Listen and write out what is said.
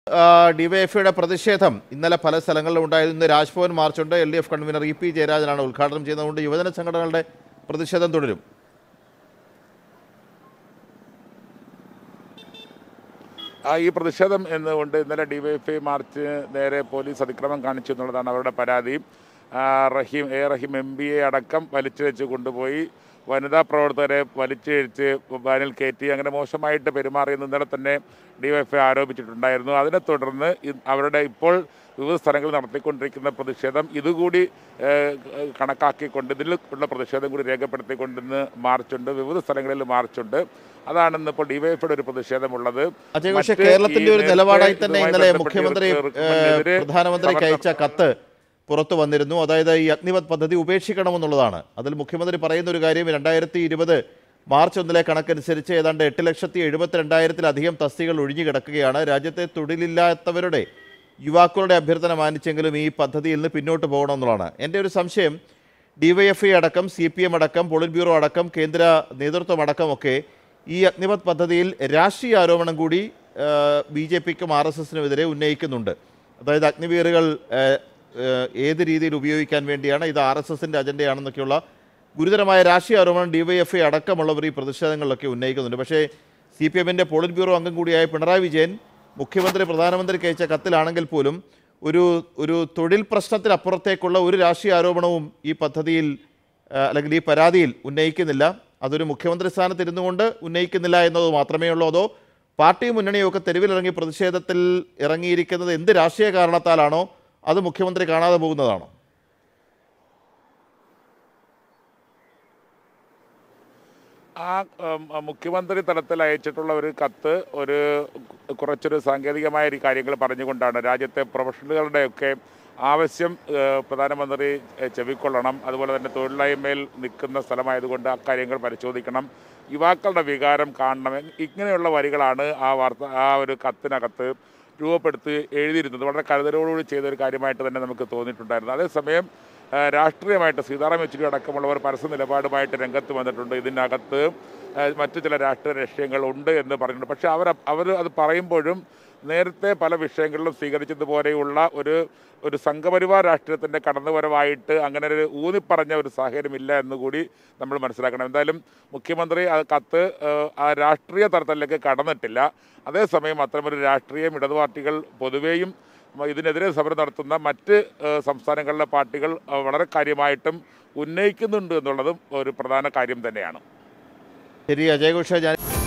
ഡിവൈഎഫ്ഐയുടെ പ്രതിഷേധം ഇന്നലെ പല സ്ഥലങ്ങളിലും ഉണ്ടായിരുന്നു ഇന്ന് രാജ്ഭവൻ മാർച്ചുണ്ട് L D F convener E P ജയരാജനാണ് ഉദ്ഘാടനം ചെയ്യുന്നതുകൊണ്ട് യുവജന സംഘടനകളുടെ പ്രതിഷേധം തുടരും ആ ഈ പ്രതിഷേധം എന്നുകൊണ്ട് ഇന്നലെ ഡിവൈഎഫ്ഐ മാർച്ച് നേരെ പോലീസ് അതിക്രമം കാണിച്ചു എന്നുള്ളതാണ് അവരുടെ പരാതി ആ, Rahim A Rahim M B A അടക്കം വലിച്ചിഴച്ച് കൊണ്ടുപോയി വനിതാ പ്രവർത്തകരെ വലിച്ചിഴച്ച് വാനിൽ കയറ്റി അങ്ങനെ മോശമായിട്ട് പെരുമാറിയെന്ന് ഇന്നലെ തന്നെ ഡിവൈഎഫ്ഐ ആരോപിച്ചിട്ടുണ്ടായിരുന്നു അതിനെ തുടർന്ന് ഇ- അവരുടെ ഇപ്പോൾ വിവിധ സ്ഥലങ്ങളിൽ നടത്തിക്കൊണ്ടിരിക്കുന്ന പ്രതിഷേധം ഇതുകൂടി ഏഹ്, കണക്കാക്കിക്കൊണ്ട് ഇതിൽ ഉള്ള പ്രതിഷേധം കൂടി രേഖപ്പെടുത്തിക്കൊണ്ട് ഇന്ന് മാർച്ചുണ്ട് വിവിധ സ്ഥലങ്ങളിൽ മാർച്ചുണ്ട് അതാണ് ഇന്ന് ഇപ്പോൾ ഡിവൈഎഫ്ഐയുടെ ഒരു പ്രതിഷേധമുള്ളത് അജയ് പക്ഷേ മറ്റ് ഈ കേരളത്തിന്റെ ഒരു നേരത്തെ നിലപാടായി തന്നെ ഇതുമായി ഇന്നലെ ബന്ധപ്പെട്ട് മുഖ്യമന്ത്രി ഇവർക്ക് ഏഹ്, എതിരെ പ്രധാനമന്ത്രിക്ക് സമരം അയച്ച കത്ത് പുറത്തു വന്നിരുന്നു അതായത് ഈ അഗ്നിപത് പദ്ധതി ഉപേക്ഷിക്കണമെന്നുള്ളതാണ് അതിൽ മുഖ്യമന്ത്രി പറയുന്ന ഒരു കാര്യം രണ്ടായിരത്തി ഇരുപത് മാർച്ച് ഒന്നിലെ കണക്കനുസരിച്ച് ഏതാണ്ട് എട്ട് ലക്ഷത്തി എഴുപത്തിരണ്ടായിരത്തിലധികം തസ്തികൾ ഒഴിഞ്ഞു കിടക്കുകയാണ് രാജ്യത്തെ തൊഴിലില്ലാത്തവരുടെ യുവാക്കളുടെ അഭ്യർത്ഥന മാനിച്ചെങ്കിലും ഈ പദ്ധതിയിൽ നിന്ന് പിന്നോട്ട് പോകണമെന്നുള്ളതാണ് എൻ്റെ ഒരു സംശയം ഡിവൈഎഫ്ഐ അടക്കം സി പി എം അടക്കം പോളിറ്റ് ബ്യൂറോ അടക്കം കേന്ദ്ര നേതൃത്വം അടക്കമൊക്കെ ഈ അഗ്നിപത് പദ്ധതിയിൽ രാഷ്ട്രീയ ആരോപണം കൂടി ബി ജെ പിക്കും ആർ എസ് എസിനുമെതിരെ ഉന്നയിക്കുന്നുണ്ട് അതായത് അഗ്നിവീറുകൾ ഏഹ്, ഏഹ്, ഏത് രീതിയിൽ ഉപയോഗിക്കാൻ വേണ്ടിയാണ് ഇത് ആർ എസ് എസിൻ്റെ അജണ്ടയാണെന്നൊക്കെയുള്ള ഗുരുതരമായ രാഷ്ട്രീയ ആരോപണം ഡിവൈഎഫ്ഐ അടക്കമുള്ളവർ ഈ പ്രതിഷേധങ്ങളിലൊക്കെ ഉന്നയിക്കുന്നുണ്ട് പക്ഷേ സി പി എമ്മിൻ്റെ പോളിറ്റ് ബ്യൂറോ അംഗം കൂടിയായ പിണറായി വിജയൻ മുഖ്യമന്ത്രി പ്രധാനമന്ത്രിക്ക് അയച്ച കത്തിലാണെങ്കിൽ പോലും ഒരു ഒരു തൊഴിൽ പ്രശ്നത്തിനപ്പുറത്തേക്കുള്ള ഒരു രാഷ്ട്രീയ ആരോപണവും ഈ പദ്ധതിയിൽ ആ, അല്ലെങ്കിൽ ഈ പരാതിയിൽ ഉന്നയിക്കുന്നില്ല അതൊരു മുഖ്യമന്ത്രി സ്ഥാനത്ത് ഇരുന്നു കൊണ്ട് ഉന്നയിക്കുന്നില്ല എന്നത് മാത്രമേ ഉള്ളൂ അതോ പാർട്ടി മുന്നണിയൊക്കെ തെരുവിലിറങ്ങി പ്രതിഷേധത്തിൽ ഇറങ്ങിയിരിക്കുന്നത് എന്ത് രാഷ്ട്രീയ കാരണത്താലാണോ അത് മുഖ്യമന്ത്രി കാണാതെ പോകുന്നതാണോ ആ ഉം, മുഖ്യമന്ത്രി തലത്തിൽ അയച്ചിട്ടുള്ള ഒരു കത്ത് ഒരു കുറച്ചൊരു സാങ്കേതികമായ ഒരു കാര്യങ്ങൾ പറഞ്ഞുകൊണ്ടാണ് രാജ്യത്തെ പ്രൊഫഷണലുകളുടെയൊക്കെ ആവശ്യം ഏഹ്, പ്രധാനമന്ത്രി ഏഹ്, ചെവിക്കൊള്ളണം അതുപോലെ തന്നെ തൊഴിലില്ലായ്മയിൽ നിൽക്കുന്ന സ്ഥലമായതുകൊണ്ട് ആ കാര്യങ്ങൾ പരിശോധിക്കണം യുവാക്കളുടെ വികാരം കാണണം ഇങ്ങനെയുള്ള വരികളാണ് ആ വാർത്ത ആ ഒരു കത്തിനകത്ത് രൂപപ്പെടുത്തി എഴുതിയിരുന്നത് വളരെ കരുതലോടുകൂടി ചെയ്ത ഒരു കാര്യമായിട്ട് തന്നെ നമുക്ക് തോന്നിയിട്ടുണ്ടായിരുന്നു അതേസമയം ആ, രാഷ്ട്രീയമായിട്ട് സീതാറാം യെച്ചൂരി അടക്കമുള്ളവർ പരസ്യ നിലപാടുമായിട്ട് രംഗത്ത് വന്നിട്ടുണ്ട് ഇതിനകത്ത് ആ, മറ്റു ചില രാഷ്ട്രീയ ലക്ഷ്യങ്ങൾ ഉണ്ട് എന്ന് പറഞ്ഞിട്ടുണ്ട് പക്ഷേ അവർ അവർ അത് പറയുമ്പോഴും നേരത്തെ പല വിഷയങ്ങളിലും സ്വീകരിച്ചതുപോലെയുള്ള ഒരു ഒരു സംഘപരിവാർ രാഷ്ട്രീയത്തിൻ്റെ കടന്നുവരവായിട്ട് അങ്ങനെ ഒരു ഊന്നിപ്പറഞ്ഞ ഒരു സാഹചര്യമില്ല എന്നുകൂടി നമ്മൾ മനസ്സിലാക്കണം എന്തായാലും മുഖ്യമന്ത്രി ആ കത്ത് ആ, ആ രാഷ്ട്രീയ തലത്തിലേക്ക് കടന്നിട്ടില്ല അതേസമയം അത്തരമൊരു രാഷ്ട്രീയം ഇടതു പാർട്ടികൾ പൊതുവേയും മ- ഇതിനെതിരെ സമരം നടത്തുന്ന മറ്റ് ഏഹ്, സംസ്ഥാനങ്ങളിലെ പാർട്ടികൾ അഹ്, വളരെ കാര്യമായിട്ടും ഉന്നയിക്കുന്നുണ്ട് എന്നുള്ളതും ഒരു പ്രധാന കാര്യം തന്നെയാണ് ശരി അജയ് ഘോഷ ഞാൻ